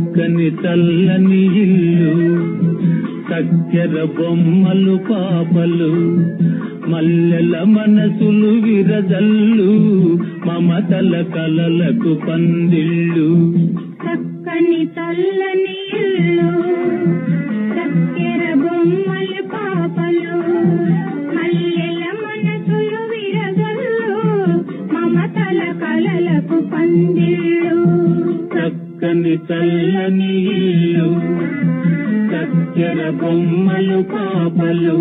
చక్కని చల్లని ఇల్లు చక్కెర బొమ్మలు పాపలు మల్లెల మనసులు విరజల్లు మమతల కలలకు పందిళ్ళు చక్కని చల్లని ఇల్లు చక్కెర బొమ్మలు పాపలు మల్లెల మనసులు విరగల్లు మమతల కలలకు పందిళ్ళు చక్కని చల్లని ఇల్లు చక్కెర బొమ్మలు పాపలు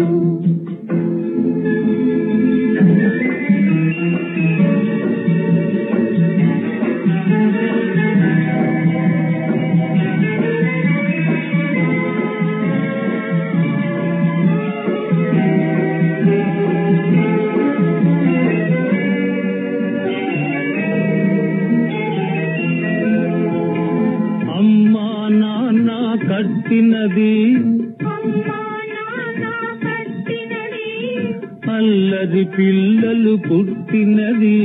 అమ్మా నాన్న కట్టినది అమ్మా నాన్న కట్టినది అల్లరి పిల్లలు పుట్టినది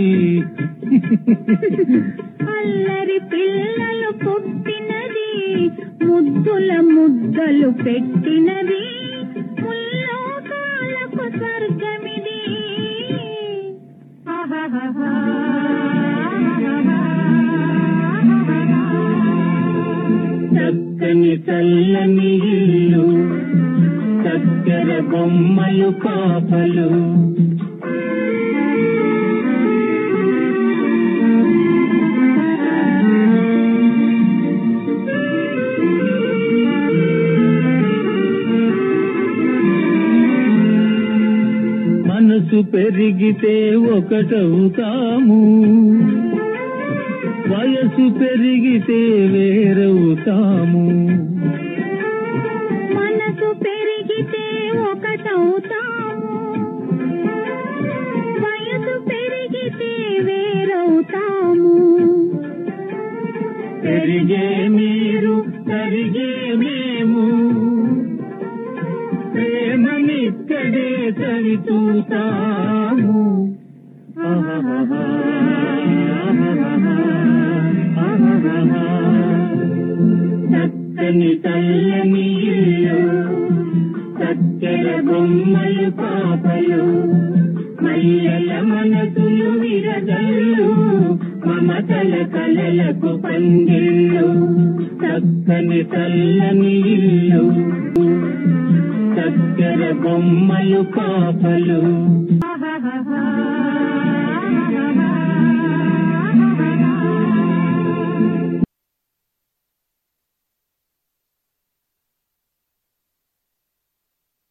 అల్లరి పిల్లలు పుట్టినది ముద్దుల ముద్దలు పెట్టినది ముల్లోకాలకు స్వర్గమిది ఆహాహాహా. చక్కని చల్లని ఇల్లు చక్కెర బొమ్మలు పాపలు మనసు పెరిగితే ఒకటవుతాము వయసు పెరిగితే వేరవుతాము మనసు పెరిగితే ఒకటవుతాము వయసు పెరిగితే వేరవుతాము పెరిగే మీరు తరిగే మేము ప్రేమనిక్కడే చవి చూస్తాము చక్కని తల్లని ఇల్లు చక్కెర బొమ్మలు పాపలు మల్లెల మనసులు విరగల్లు మమతల కలలకు పందిళ్ళు చక్కని తల్లని ఇల్లు చక్కెర బొమ్మలు పాపలు ఆహాహాహా.